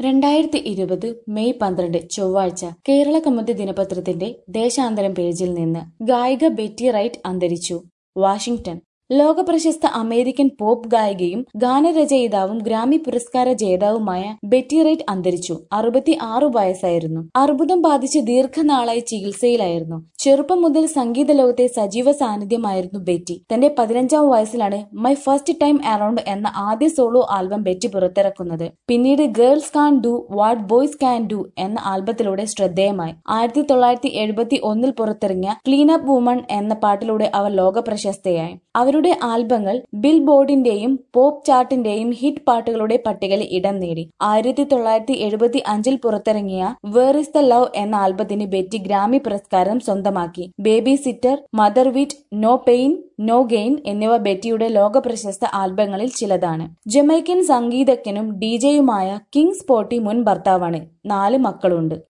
രണ്ടായിരത്തി ഇരുപത് മെയ് പന്ത്രണ്ട് ചൊവ്വാഴ്ച കേരള കൗമുദി ദിനപത്രത്തിന്റെ ദേശാന്തരം പേജിൽ നിന്ന് ഗായിക ബെറ്റി റൈറ്റ് അന്തരിച്ചു വാഷിംഗ്ടൺ ലോകപ്രശസ്ത അമേരിക്കൻ പോപ്പ് ഗായികയും ഗാനരചയിതാവും ഗ്രാമി പുരസ്കാര ജേതാവുമായ ബെറ്റി റൈറ്റ് അന്തരിച്ചു അറുപത്തി ആറു വയസ്സായിരുന്നു അർബുദം ബാധിച്ച് ദീർഘനാളായി ചികിത്സയിലായിരുന്നു ചെറുപ്പം മുതൽ സംഗീത ലോകത്തെ സജീവ സാന്നിധ്യമായിരുന്നു ബെറ്റി തന്റെ പതിനഞ്ചാം വയസ്സിലാണ് മൈ ഫസ്റ്റ് ടൈം അറൌണ്ട് എന്ന ആദ്യ സോളോ ആൽബം ബെറ്റി പുറത്തിറക്കുന്നത് പിന്നീട് girls can do what boys can do എന്ന ആൽബത്തിലൂടെ ശ്രദ്ധേയമായി ആയിരത്തി തൊള്ളായിരത്തി എഴുപത്തി ഒന്നിൽ പുറത്തിറങ്ങിയ ക്ലീൻ അപ്പ് വുമൺ എന്ന പാട്ടിലൂടെ അവർ ലോകപ്രശസ്തയായി അവരുടെ ആൽബങ്ങൾ ബിൽ ബോർഡിന്റെയും പോപ്പ് ചാർട്ടിന്റെയും ഹിറ്റ് പാട്ടുകളുടെ പട്ടികയിൽ ഇടം നേടി ആയിരത്തി തൊള്ളായിരത്തി എഴുപത്തി അഞ്ചിൽ പുറത്തിറങ്ങിയ വേർ ഇസ് ദ ലവ് എന്ന ആൽബത്തിന് ബെറ്റി ഗ്രാമി പുരസ്കാരം സ്വന്തമാക്കി babysitter mother with no pain no gain എന്നിവ ബെറ്റിയുടെ ലോകപ്രശസ്ത ആൽബങ്ങളിൽ ചിലതാണ് ജമൈക്കൻ സംഗീതജ്ഞനും ഡിജെയുമായ കിങ് സ്പോട്ടി മുൻ ഭർത്താവാണ് നാല് മക്കളുണ്ട്